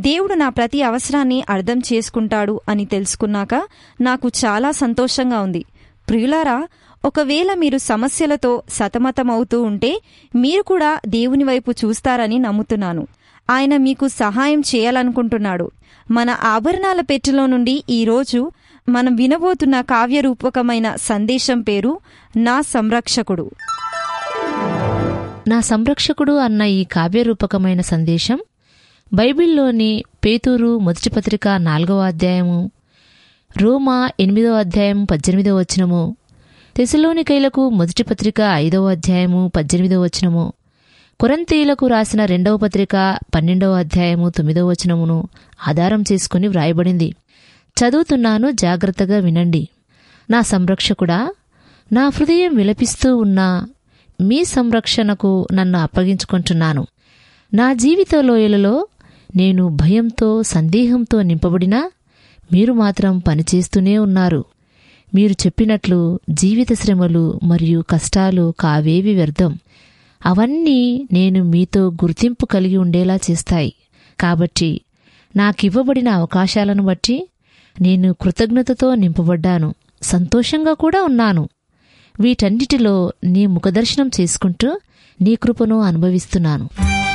దేవుడు నా ప్రతి అవసరాన్ని అర్థం చేసుకుంటాడు అని తెలుసుకున్నాక నాకు చాలా సంతోషంగా ఉంది ప్రియులారా ఒకవేళ మీరు సమస్యలతో సతమతమవుతూ ఉంటే మీరు కూడా దేవుని వైపు చూస్తారని నమ్ముతున్నాను ఆయన మీకు సహాయం చేయాలనుకుంటున్నాడు మన ఆభరణాల పెట్టెలో నుండి ఈరోజు మనం వినబోతున్న కావ్యరూపకమైన సందేశం పేరు నా సంరక్షకుడు నా సంరక్షకుడు అన్న ఈ కావ్యరూపకమైన సందేశం బైబిల్లోని పేతూరు మొదటి పత్రిక నాలుగవ అధ్యాయము రోమా ఎనిమిదవ అధ్యాయం పద్దెనిమిదవ వచనము తెసలోనికైలకు మొదటి పత్రిక ఐదవ అధ్యాయము పద్దెనిమిదవ వచనము కొరంతీయులకు రాసిన రెండవ పత్రిక పన్నెండవ అధ్యాయము తొమ్మిదవ వచనమును ఆధారం చేసుకుని వ్రాయబడింది చదువుతున్నాను జాగ్రత్తగా వినండి నా సంరక్షకుడా నా హృదయం విలపిస్తూ ఉన్నా మీ సంరక్షణకు నన్ను అప్పగించుకుంటున్నాను నా జీవిత లోయలలో నేను భయంతో సందేహంతో నింపబడినా మీరు మాత్రం పనిచేస్తూనే ఉన్నారు మీరు చెప్పినట్లు జీవిత శ్రమలు మరియు కష్టాలు కావేవి వ్యర్థం అవన్నీ నేను మీతో గుర్తింపు కలిగి ఉండేలా చేస్తాయి కాబట్టి నాకివ్వబడిన అవకాశాలను బట్టి నేను కృతజ్ఞతతో నింపబడ్డాను సంతోషంగా కూడా ఉన్నాను వీటన్నిటిలో నీ ముఖదర్శనం చేసుకుంటూ నీ కృపను అనుభవిస్తున్నాను